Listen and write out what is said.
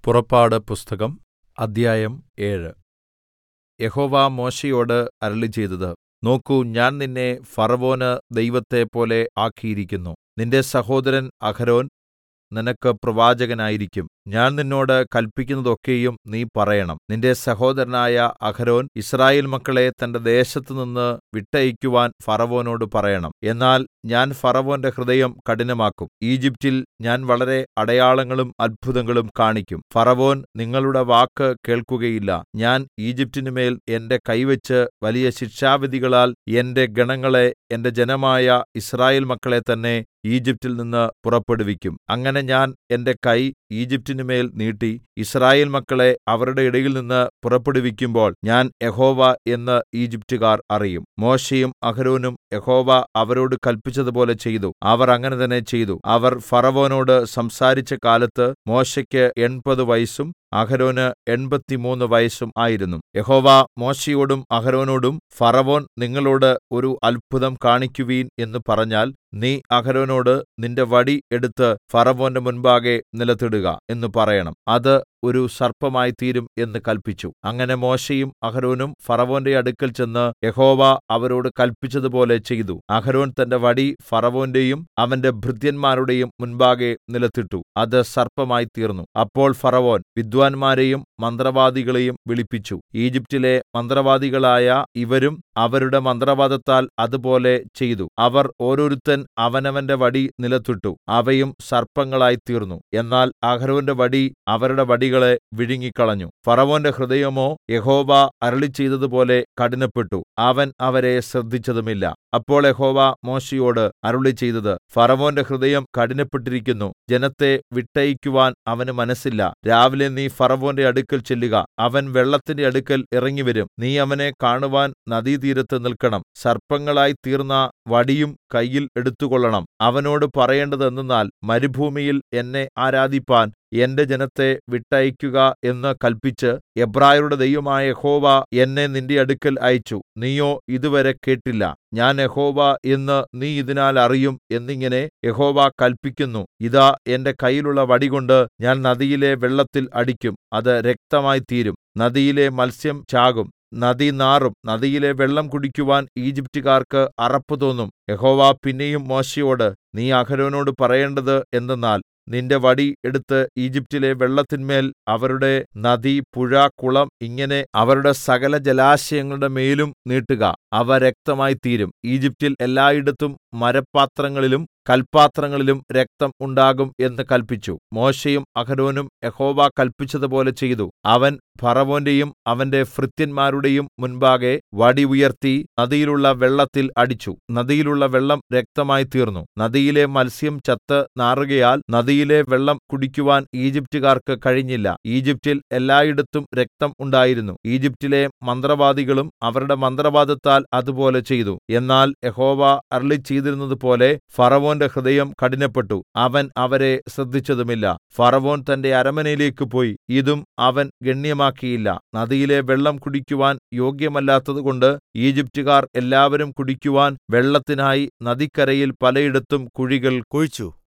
പുറപ്പാട് പുസ്തകം അദ്ധ്യായം ഏഴ് യഹോവ മോശെയോട് അരുളിച്ചെയ്തത് നോക്കൂ ഞാൻ നിന്നെ ഫറവോന് ദൈവത്തെപ്പോലെ ആക്കിയിരിക്കുന്നു നിന്റെ സഹോദരൻ അഹരോൻ നിനക്ക് പ്രവാചകനായിരിക്കും ഞാൻ നിന്നോട് കല്പിക്കുന്നതൊക്കെയും നീ പറയണം നിന്റെ സഹോദരനായ അഹരോൻ യിസ്രായേൽ മക്കളെ തന്റെ ദേശത്തുനിന്ന് വിട്ടയയ്ക്കുവാൻ ഫറവോനോട് പറയണം എന്നാൽ ഞാൻ ഫറവോന്റെ ഹൃദയം കഠിനമാക്കും ഈജിപ്റ്റിൽ ഞാൻ വളരെ അടയാളങ്ങളും അത്ഭുതങ്ങളും കാണിക്കും ഫറവോൻ നിങ്ങളുടെ വാക്ക് കേൾക്കുകയില്ല ഞാൻ ഈജിപ്റ്റിനുമേൽ എന്റെ കൈവച്ച് വലിയ ശിക്ഷാവിധികളാൽ എന്റെ ഗണങ്ങളെ എന്റെ ജനമായ യിസ്രായേൽ മക്കളെ തന്നെ ഈജിപ്റ്റിൽ നിന്ന് പുറപ്പെടുവിക്കും അങ്ങനെ ഞാൻ എന്റെ കൈ ഈജിപ്റ്റിനുമേൽ നീട്ടി യിസ്രായേൽ മക്കളെ അവരുടെ ഇടയിൽനിന്ന് പുറപ്പെടുവിക്കുമ്പോൾ ഞാൻ യഹോവ എന്ന് ഈജിപ്റ്റുകാർ അറിയും മോശെയും അഹരോനും യഹോവ അവരോട് കല്പിച്ചതുപോലെ ചെയ്തു അവർ അങ്ങനെ തന്നെ ചെയ്തു അവർ ഫറവോനോട് സംസാരിച്ച കാലത്ത് മോശെക്ക് എൺപത് വയസ്സും അഹരോന് എൺപത്തിമൂന്ന് വയസ്സും ആയിരുന്നു യഹോവ മോശെയോടും അഹരോനോടും ഫറവോൻ നിങ്ങളോട് ഒരു അത്ഭുതം കാണിക്കുവിൻ എന്ന് പറഞ്ഞാൽ നീ അഹരോനോട് നിന്റെ വടി എടുത്ത് ഫറവോന്റെ മുൻപാകെ നിലത്തിടുക എന്ന് പറയണം അത് ഒരു സർപ്പമായിത്തീരും എന്ന് കല്പിച്ചു അങ്ങനെ മോശെയും അഹരോനും ഫറവോന്റെ അടുക്കൽ ചെന്ന് യഹോവ അവരോട് കല്പിച്ചതുപോലെ ചെയ്തു അഹരോൻ തന്റെ വടി ഫറവോന്റെയും അവന്റെ ഭൃത്യന്മാരുടെയും മുൻപാകെ നിലത്തിട്ടു അത് സർപ്പമായിത്തീർന്നു അപ്പോൾ ഫറവോൻ വിദ്വാൻമാരെയും മന്ത്രവാദികളെയും വിളിപ്പിച്ചു ഈജിപ്റ്റിലെ മന്ത്രവാദികളായ ഇവരും അവരുടെ മന്ത്രവാദത്താൽ അതുപോലെ ചെയ്തു അവർ ഓരോരുത്തൻ അവനവന്റെ വടി നിലത്തിട്ടു അവയും സർപ്പങ്ങളായിത്തീർന്നു എന്നാൽ അഹരോന്റെ വടി അവരുടെ വടികളെ വിഴുങ്ങിക്കളഞ്ഞു ഫറവോന്റെ ഹൃദയമോ യഹോവ അരുളിച്ചെയ്തതുപോലെ കഠിനപ്പെട്ടു അവൻ അവരെ ശ്രദ്ധിച്ചതുമില്ല അപ്പോൾ യഹോവ മോശെയോട് അരുളിച്ചെയ്തത് ഫറവോന്റെ ഹൃദയം കഠിനപ്പെട്ടിരിക്കുന്നു ജനത്തെ വിട്ടയയ്ക്കുവാൻ അവന് മനസ്സില്ല രാവിലെ നീ ഫറവോന്റെ അടുക്കൽ ചെല്ലുക അവൻ വെള്ളത്തിന്റെ അടുക്കൽ ഇറങ്ങിവരും നീ അവനെ കാണുവാൻ നദീതീരത്ത് നിൽക്കണം സർപ്പങ്ങളായി തീർന്ന വടിയും കയ്യിൽ എടുത്തുകൊള്ളണം അവനോട് പറയേണ്ടത് എന്തെന്നാൽ മരുഭൂമിയിൽ എന്നെ ആരാധിപ്പാൻ എന്റെ ജനത്തെ വിട്ടയയ്ക്കുക എന്ന് കല്പിച്ച് എബ്രായരുടെ ദൈവമായ യഹോവ എന്നെ നിന്റെ അടുക്കൽ അയച്ചു നീയോ ഇതുവരെ കേട്ടില്ല ഞാൻ യഹോവ എന്ന് നീ ഇതിനാൽ അറിയും എന്നിങ്ങനെ യഹോവ കല്പിക്കുന്നു ഇതാ എന്റെ കയ്യിലുള്ള വടികൊണ്ട് ഞാൻ നദിയിലെ വെള്ളത്തിൽ അടിക്കും അത് രക്തമായി തീരും നദിയിലെ മത്സ്യം ചാകും നദി നാറും നദിയിലെ വെള്ളം കുടിക്കുവാൻ ഈജിപ്റ്റുകാർക്ക് അറപ്പ് തോന്നും യഹോവ പിന്നെയും മോശെയോട് നീ അഹരോനോട് പറയേണ്ടത് എന്തെന്നാൽ നിന്റെ വടി എടുത്ത് ഈജിപ്റ്റിലെ വെള്ളത്തിന്മേൽ അവരുടെ നദി പുഴ കുളം ഇങ്ങനെ അവരുടെ സകല ജലാശയങ്ങളുടെ മേലും നീട്ടുക അവ രക്തമായി തീരും ഈജിപ്റ്റിൽ എല്ലായിടത്തും മരപാത്രങ്ങളിലും കൽപാത്രങ്ങളിലും രക്തം ഉണ്ടാകും എന്ന് കൽപ്പിച്ചു മോശെയും അഹരോനും യഹോവ കൽപ്പിച്ചതുപോലെ ചെയ്തു അവൻ ഫറവോന്റെയും അവന്റെ ഭൃത്യന്മാരുടെയും മുൻപാകെ വടി ഉയർത്തി നദിയിലുള്ള വെള്ളത്തിൽ അടിച്ചു നദിയിലുള്ള വെള്ളം രക്തമായി തീർന്നു നദിയിലെ മത്സ്യം ചത്ത് നാറുകയാൽ നദിയിലെ വെള്ളം കുടിക്കുവാൻ ഈജിപ്റ്റുകാർക്ക് കഴിഞ്ഞില്ല ഈജിപ്റ്റിൽ എല്ലായിടത്തും രക്തം ഉണ്ടായിരുന്നു ഈജിപ്റ്റിലെ മന്ത്രവാദികളും അവരുടെ മന്ത്രവാദത്താൽ അതുപോലെ ചെയ്തു എന്നാൽ യഹോവ അരുളി ചെയ്തിരുന്നതുപോലെ ഫറവോന്റെ ഹൃദയം കഠിനപ്പെട്ടു അവൻ അവരെ ശ്രദ്ധിച്ചതുമില്ല ഫറവോൻ തന്റെ അരമനയിലേക്ക് പോയി ഇതും അവൻ ഗണ്യമാക്കിയില്ല നദിയിലെ വെള്ളം കുടിക്കുവാൻ യോഗ്യമല്ലാത്തതുകൊണ്ട് ഈജിപ്റ്റുകാർ എല്ലാവരും കുടിക്കുവാൻ വെള്ളത്തിനായി നദിക്കരയിൽ പലയിടത്തും കുഴികൾ കുഴിച്ചു